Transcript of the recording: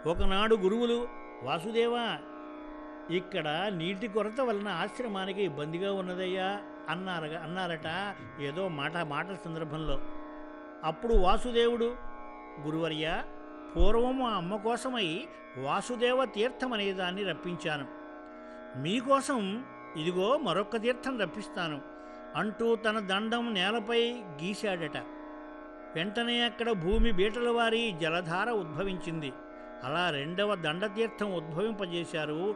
ఒకనాడు గురువులు వాసుదేవా ఇక్కడ నీటి కొరత వలన ఆశ్రమానికి ఇబ్బందిగా ఉన్నదయ్యా అన్నారగా అన్నారట ఏదో మాట మాటల సందర్భంలో అప్పుడు వాసుదేవుడు గురువర్య పూర్వం మా అమ్మ కోసమై వాసుదేవ తీర్థం అనే దాన్ని రప్పించాను మీకోసం ఇదిగో మరొక్క తీర్థం రప్పిస్తాను అంటూ తన దండం నేలపై గీశాడట వెంటనే అక్కడ భూమి బీటల వారి జలధార ఉద్భవించింది అలా రెండవ దండతీర్థం ఉద్భవింపజేశారు